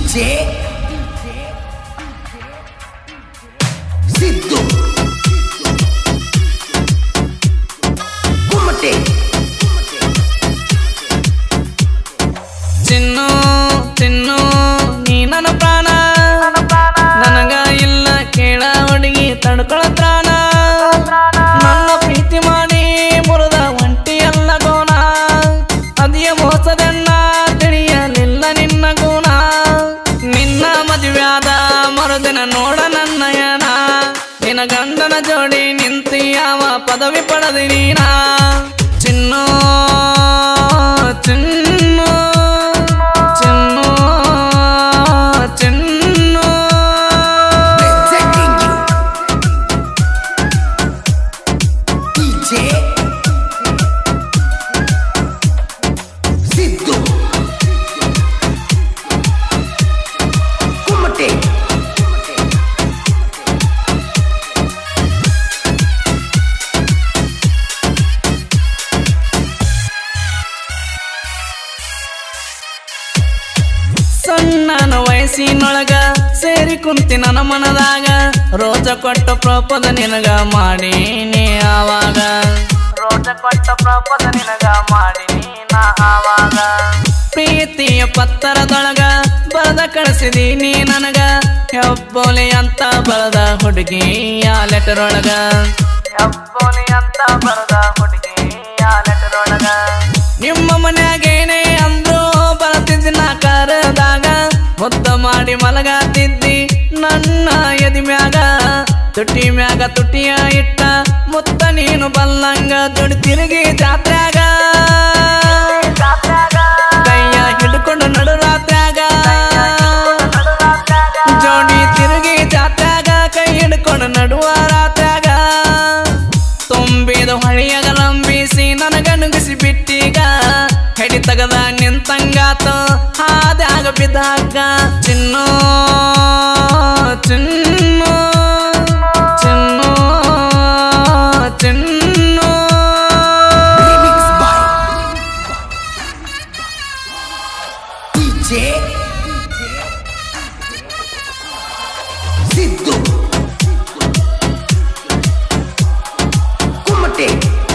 DJ Siddu Kumate ಚಿನ್ನು ಚಿನ್ನು ನೀ ನನ್ನ ಪ್ರಾಣ ನನಗ ಇಲ್ಲ ಕೇಳ ಹುಡುಗಿ ತಡ್ಕೊಳತ್ರಾಣ ನನ್ನ ಪ್ರೀತಿ ಮಾಡಿ ಮುರಿದ ಒಂಟಿ ಎಲ್ಲ ಗೋಣ ಅದಿಯ ಮೋಸದಣ್ಣ ತಿಳಿಯಲಿಲ್ಲ ನಿನ್ನ ಗುಣ ನಿನ್ನ ಮದುವ್ಯಾದ ಮರುದಿನ ನೋಡ ನನ್ನಯನ ನಿನ್ನ ಗಂಡನ ಜೋಡಿ ನಿಂತಿ ಯಾವ ಪದವಿ ಪಡೆದಿ ನೀನ ಚಿನ್ನು ಚಿನ್ನು ಚಿನ್ನು ಚಿನ್ನು Presenting you DJ Siddu Kumate ಸಣ್ಣನ ವಯಸ್ಸಿನೊಳಗ ಸೇರಿ ಕುಂತಿ ನನ್ನ ಮನದಾಗ ರೋಜ ಕೊಟ್ಟ ಪ್ರಪದ ನಿನಗ ಮಾಡೀನಿ ಆವಾಗ ರೋಜ ಕೊಟ್ಟ ಪ್ರಪದ ನಿನಗ ಮಾಡೀನಿ ನಾ ಆವಾಗ ಪ್ರೀತಿಯ ಪತ್ತರದೊಳಗ ಬರದ ಕಳಿಸಿದೀನಿ ನನಗ ಹೆಬ್ಬೊಲಿ ಅಂತ ಬರದ ಹುಡುಗಿ ಆ ಲೆಟರ್ ಒಳಗ ಹೆಬ್ಬೊಲಿ ಅಂತ ಬರದ ಹುಡುಗಿ ಆ ಲೆಟರ್ ಒಳಗ ನಿಮ್ಮ ಮನ್ಯಾಗೇನೆ ಅಂದ್ರು ಬರತಿದ್ದ ನಾ ಕರೆದಾಗ ಮುದ್ದ ಮಾಡಿ ಮಲಗಾತಿದ್ದಿ ನನ್ನ ಎದಿ ಮ್ಯಾಗ ತುಟಿ ಮ್ಯಾಗ ತುಟಿಯ ಇಟ್ಟ ಮುತ್ತ ನೀನು ಬಲ್ಲಂಗ ದುಡಿ ತಿರುಗಿ ಜಾತ್ರ್ಯಾಗ ಕೈಯ ಹಿಡ್ಕೊಂಡು ನಡು ರಾತ್ರ್ಯಾಗ ಜೋಡಿ ತಿರುಗಿ ಜಾತ್ರ್ಯಾಗ ಕೈ ಹಿಡ್ಕೊಂಡು ನಡುವ ರಾತ್ರ್ಯಾಗ ತುಂಬಿದ ಹೊಳೆಯಾಗ ಲಂಬಿಸಿ ನನಗನುಗಿಸಿ ಬಿಟ್ಟೀಗ ಹೆಡಿ ತಗದ ನಿಂತಂಗಾತ ಹಾದ್ಯಾಗ ಬಿದ್ದಾಗ ಚಿನ್ನು ಚಿನ್ನು ಚಿನ್ನು ಚಿನ್ನು Remix by DJ Siddu Kumate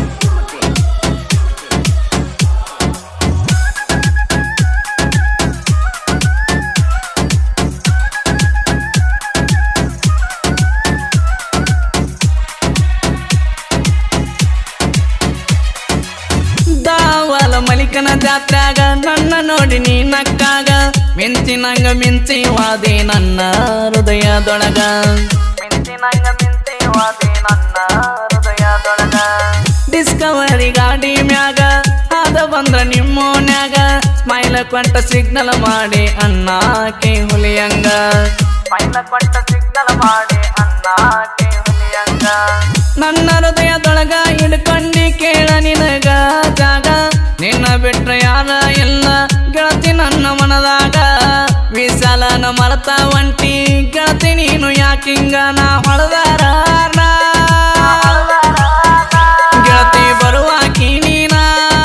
Dawal ಮಲಿಕನ ಜಾತ್ರ್ಯಾಗ ನನ್ನ ನೋಡಿ ನೀ ನಕ್ಕಾಗ ಮಿಂಚಿನಂಗ ಮಿಂಚಿ ವಾದಿ ನನ್ನ ಹೃದಯದೊಳಗ ಮಿಂಚಿನಂಗ ಮಿಂಚಿ ವಾದಿ ನನ್ನ ಹೃದಯದೊಳಗ ಡಿಸ್ಕವರಿ ಗಾಡಿ ಮ್ಯಾಗ ಆದ ಬಂದ್ರ ನಿಮ್ಮೋನ್ಯಾಗ ಸ್ಮೈಲ ಕೊಂಟ ಸಿಗ್ನಲ್ ಮಾಡಿ ಅಣ್ಣ ಕೈ ಹುಲಿಯಂಗ ಸ್ಮೈಲ ಕೊಂಟ ಸಿಗ್ನಲ್ ಮಾಡಿ ಅಣ್ಣ ಕೈ ಹುಲಿಯಂಗ ನನ್ನ ಹೃದಯದೊಳಗ ಹಿಡ್ಕೊಂಡಿ ಕೇಳ ನಿನಗ ಜಾಗ ನಿನ್ನ ಬಿಟ್ರ ಯಾರ ಇಲ್ಲ ಗೆಳತಿ ನನ್ನ ಮನದಾಗ ವಿಶಾಲನ ಮರತ ಒಂಟಿ ಗೆಳತಿ ನೀನು ಯಾಕಿಂಗ ನಾ ಹೊಡೆದಾರ ಗೆಳತಿ ಬರುವಾಕಿ ನೀನ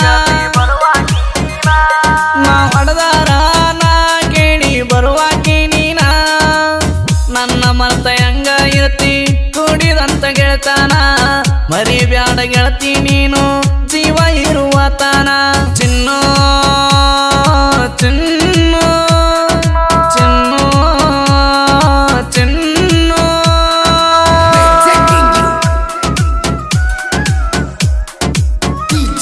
ನಾ ಹೊಡೆದಾರ ನಾ ಕೇಳಿ ಬರುವಾಕಿ ನೀನ ನನ್ನ ಮರ್ತ ಹೆಂಗ ಇರ್ತಿ ಕೂಡಿದಂತ ಗೆಳತಾನ ಮರಿಬ್ಯಾಡ ಗೆಳತಿ ನೀನು ಜೀವ ಇರುವ ತಾನ ಚಿನ್ನು ಚಿನ್ನು ಚಿನ್ನು ಚಿನ್ನು Presenting you DJ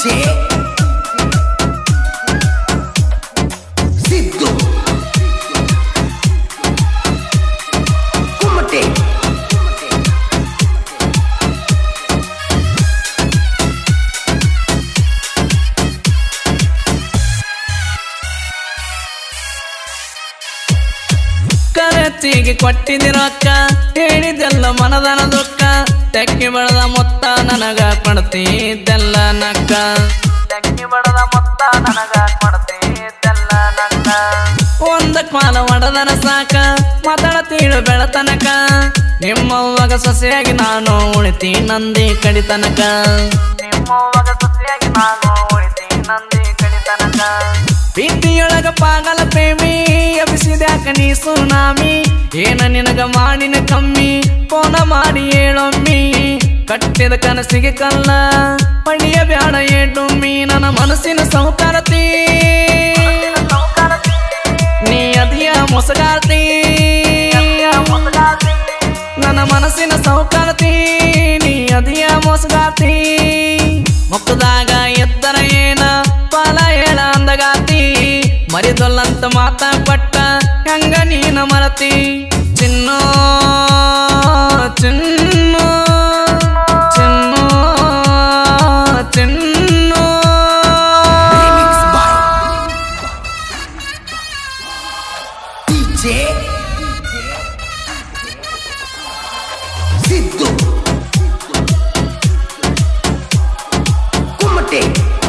Siddu Kumate ಖರ್ಚಿಗೆ ಕೊಟ್ಟಿದ್ದಿ ರೊಕ್ಕ ಹೇಳಿದೆಲ್ಲ ಮನದನ ದುಃಖ ತೆಕ್ಕಿ ಬಡದ ಮೊತ್ತ ನನಗ ಕೊಡ್ತಿದ್ದೆಲ್ಲ ನಕ್ಕ ತೆಕ್ಕಿ ಬಡದ ಮೊತ್ತ ನನಗ ಕೊಡ್ತಿದ್ದೆಲ್ಲ ನಕ್ಕ ಒಂದ ಕಾಲ ಒಡದನ ಸಾಕ ಮಾತಾಡತೀಳು ಬೆಳತನಕ ನಿಮ್ಮವ್ವಾಗ ಸೊಸೆಯಾಗಿ ನಾನು ಉಳಿತಿ ನಂದಿ ಕಡಿತನಕ ನಿಮ್ಮವ್ವಾಗ ಸೊಸೆಯಾಗಿ ನಾನು ಉಳಿತಿ ನಂದಿ ಕಡಿತನಕ ಪ್ರೀತಿಯೊಳಗ ಪಾಗಲ ಪ್ರೇಮಿ ಎಬ್ಬಿಸಿದ್ಯಾಕ ನೀ ಸುನಾಮಿ ಏನ ನಿನಗ ಮಾಡಿನ ಕಮ್ಮಿ ಫೋನ ಮಾಡಿ ಹೇಳೊಮ್ಮಿ ಕಟ್ಟಿದ ಕನಸಿಗೆ ಕಲ್ಲ ಪಣಿಯ ಬ್ಯಾಡ ಏಟೊಮ್ಮಿ ನನ್ನ ಮನಸ್ಸಿನ ಸೌಕಾರತಿ ನೀ ಅದಿಯ ಮೊಸಗಾರ್ತಿ ನನ್ನ ಮನಸ್ಸಿನ ಸೌಕಾರತಿ ನೀ ಅದಿಯ ಮೋಸಗಾರ್ತಿ ಮುಖದಾಗ ಎತ್ತರ ಏನ ಫಲ ಹೇಳ ಅಂದಗಾತಿ ಮರಿದೊಲ್ಲಂತ ಮಾತ ಕೊಟ್ಟ ಹೆಂಗ ನೀನ ಮರತಿ ಚಿನ್ನು ಚಿನ್ನು ಚಿನ್ನು ಚಿನ್ನು Remix by DJ Siddu Kumate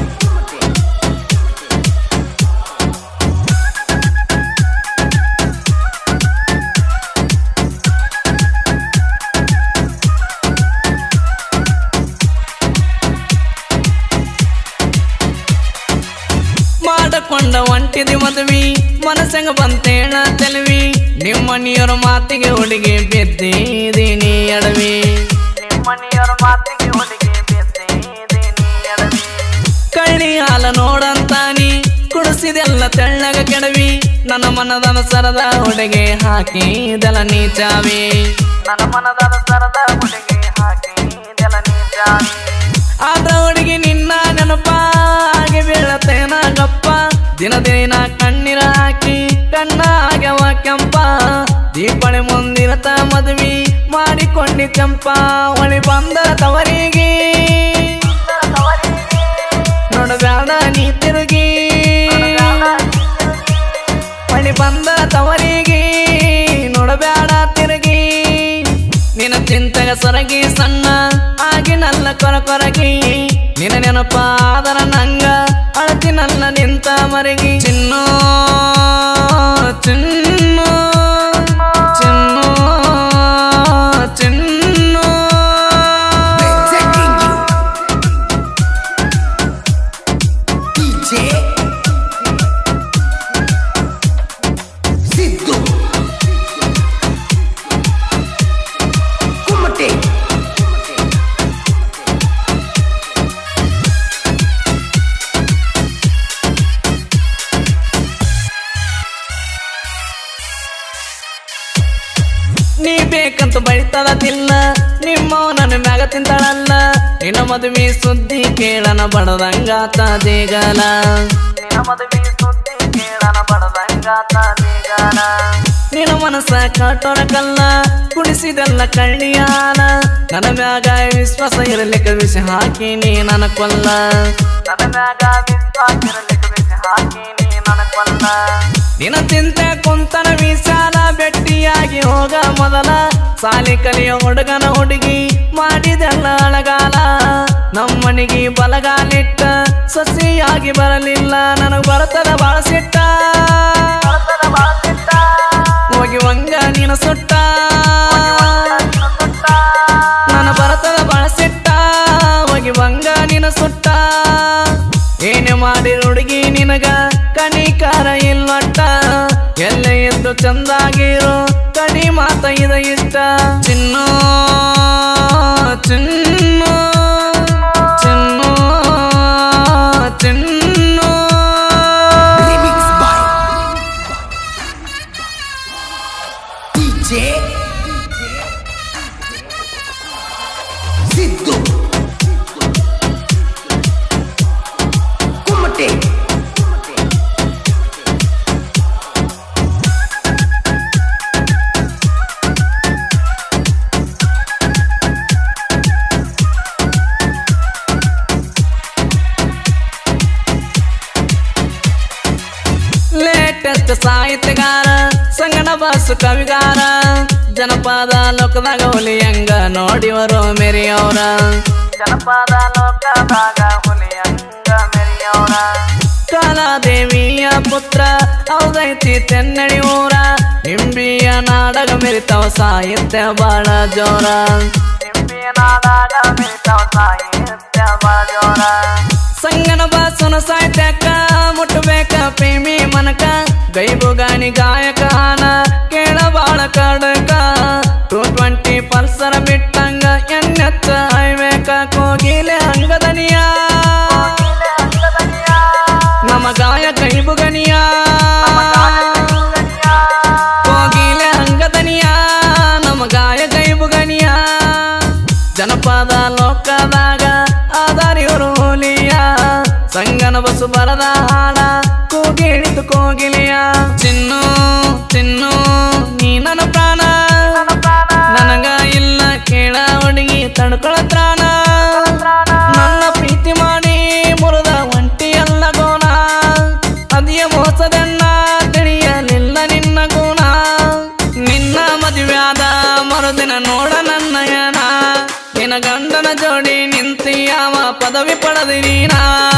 ಮಾಡಕೊಂಡ ಒಂಟಿದಿ ಮದುವಿ ಮನಸ್ಸಂಗ ಬಂತೇಳ ತೆಲವಿ ನಿಮ್ಮನಿಯರ ಮಾತಿಗೆ ಹುಡುಗಿ ಬಿದ್ದೀದೀನಿ ಅಡವಿ ನಿಮ್ಮನಿಯರ ಮಾತಿಗೆ ಹುಡುಗಿ ಬಿದ್ದೀದೀನಿ ಅಡವಿ ಕಳ್ಳಿ ಹಾಲ ನೋಡಂತಾನಿ ಕುಡಿಸಿದೆಲ್ಲ ತೆಳ್ಳಗ ಕೆಡವಿ ನನ್ನ ಮನದ ಸರದ ಹುಡುಗೆ ಹಾಕಿದೆಲ್ಲ ನೀ ಚಾವಿ ನನ್ನ ಮನದ ಸರದ ಹುಡುಗೆ ಹಾಕಿದೆಲ್ಲ ನೀ ಚಾವಿ ಆದ ಹುಡುಗಿ ನಿನ್ನ ನೆನಪಾಗಿ ಬೀಳತೇನ ಗಪ್ಪ ದಿನ ದಿನ ಕಣ್ಣೀರ ಹಾಕಿ ಕಣ್ಣ ಆಗ್ಯವ ಕೆಂಪ ದೀಪಾವಳಿ ಮುಂದಿರತ ಮದುವೆ ಮಾಡಿಕೊಂಡಿ ಕೆಂಪ ಒಳಿ ಬಂದ ತವರಿಗೆ ನೋಡಬ್ಯಾಡ ನೀ ತಿರುಗಿ ಒಳಿ ಬಂದ ತವರಿಗೆ ನೋಡಬ್ಯಾಡ ತಿರುಗಿ ನಿನ್ನ ಚಿಂತೆಗ ಸೊರಗಿ ಸಣ್ಣ ಆಗಿನಲ್ಲ ಕೊರ ಕೊರಗಿ ನಿನ್ನ ನೆನಪಾದರ ನಂಗ ಅಳತಿನಲ್ಲ ನಿಂತ ಮರಗಿ ಚಿನ್ನು ಚಿನ್ನು ಚಿನ್ನು ಚಿನ್ನು Presenting you DJ Siddu Kumate ನೀ ಬೇಕಂತ ಬಳಿತಳದಿಲ್ಲ ನಿಮ್ಮ ನನ್ನ ಮ್ಯಾಗ ತಿಂತಾಳಲ್ಲ ನಿನ್ನ ಮದುವೆ ಸುದ್ದಿ ಕೇಳನ ಬಡದಂಗಾತ ದೇಗಲ ನಿನ್ನ ಮದುವೆ ಸುದ್ದಿ ಕೇಳನ ಬಡದಂಗಾತ ದೇಗಲ ನಿನ್ನ ಮನಸ್ಸ ಕಟ್ಟೋರ ಕಲ್ಲ ಕುಡಿಸಿದೆಲ್ಲ ಕಳ್ಳಿಯಾನ ನನ್ನ ಮ್ಯಾಗ ವಿಶ್ವಾಸ ಇರಲಿಕ್ಕೆ ವಿಷ ಹಾಕಿ ನೀ ನನ್ನ ಕೊಲ್ಲ ನನ್ನ ಮ್ಯಾಗ ವಿಶ್ವಾಸ ಇರಲಿಕ್ಕೆ ವಿಷ ಹಾಕಿ ನೀ ನನ್ನ ಕೊಲ್ಲ ನಿನ್ನ ಚಿಂತೆ ಕುಂತನ ವಿಶಾಲ ಭೆಟ್ಟಿಯಾಗಿ ಹೋಗ ಮೊದಲ ಸಾಲಿ ಕಲಿಯೋ ಹುಡುಗನ ಹುಡುಗಿ ಮಾಡಿದೆಲ್ಲ ಅಳಗಾಲ ನಮ್ಮನಿಗೆ ಬಲಗಾಲಿಟ್ಟ ಸಸಿಯಾಗಿ ಬರಲಿಲ್ಲ ನನಗ್ ಬರ್ತದ ಬಾಳ ಸಿಟ್ಟ ಹೋಗಿ ವಂಗ ನೀನು ಸುಟ್ಟ ನನ್ನ ಬರ್ತದ ಬಾಳ ಸಿಟ್ಟ ಹೋಗಿ ವಂಗ ನೀನು ಸುಟ್ಟ ಏನೇ ಮಾಡಿ ಹುಡುಗಿ ನಿನಗ ಕನಿಕಾರ ಇಲ್ಲೊಟ್ಟ ಎಲ್ಲೇ ಇದ್ದು ಚಂದಾಗಿರೋ ಕಡಿ ಮಾತ ಇದ ಇಷ್ಟ ಚಿನ್ನು ಚಿನ್ನು ಚಿನ್ನು ಚಿನ್ನು Remix by DJ Siddu Kumate latest ಸಾಹಿತ್ಯಗಾರ ಸಂಗಣ ಬಾಸು ಕವಿಗಾರ ಜನಪದ ಲೋಕದಾಗ ಹುಲಿಯಂಗ ನೋಡಿವರು ಮೆರಿಯವ್ರ ಜನಪದ ಲೋಕದಾಗ ಹುಲಿಯಂಗ ಮೆರಿಯವ್ರ ಕಾಲಾದೇವಿಯ ಪುತ್ರ ಹೌದೈತಿ ತೆನ್ನಡಿ ಊರ ನಿಂಬಿಯ ನಾಡಗ ಮೆರಿತವ ಸಾಹಿತ್ಯ ಬಾಳ ಜೋರ ನಿಂಬಿಯ ನಾಡಗ ಮೆರಿತವ ಸಾಹಿತ್ಯ ಬಾಳ ಜೋರ ಸಂಗನ ಬಾಸುನ ಸಾಹಿತ್ಯಕ್ಕ ಮುಟ್ಟಬೇಕ ಪ್ರೇಮಿ ಮನಕ ಗೈಬುಗಾನಿ ಗಾಯಕನ ಕೇಳ ಬಾಳ ಕಡಕ ಟೂ ಟ್ವೆಂಟಿ ಪಲ್ಸರ ಬಿಟ್ಟಂಗ ಎಣ್ಣೆತ್ತ ಹೈವೇಕ ಕೋಗಿಲೆ ಅಂಗದನಿಯ ನಮ್ಮ ಗಾಯ ಕೈಬುಗನಿಯ ಕೋಗಿಲೆ ಅಂಗದನಿಯ ನಮ್ಮ ಗಾಯ ಕೈಬುಗನಿಯ ಜನಪದ ಲೋಕದಾಗ ಆದಾರಿಯವರು ಹೋಲಿಯ ಸಂಗನ ಬಸು ಬರದ ಹಾಡ ಕೂಗಿಳಿತು ಕೋಗಿಲಿಯ ಚಿನ್ನು ಚಿನ್ನು ನೀ ನನ್ನ ಪ್ರಾಣ ನನಗ ಇಲ್ಲ ಕೇಳ ಹುಡುಗಿ ತಡ್ಕೊಳತ್ರಾಣ ನನ್ನ ಪ್ರೀತಿ ಮಾಡಿ ಮುರಿದ ಒಂಟಿಯಲ್ಲ ಗೋಣ ಅದಿಯ ಮೋಸದನ್ನ ತಿಳಿಯಲಿಲ್ಲ ನಿನ್ನ ಗುಣ ನಿನ್ನ ಮದುವ್ಯಾದ ಮರುದಿನ ನೋಡ ನನ್ನಯನ ನಿನ್ನ ಗಂಡನ ಜೋಡಿ ನಿಂತಿಯಾವ ಪದವಿ ಪಡೆದಿರೀನಾ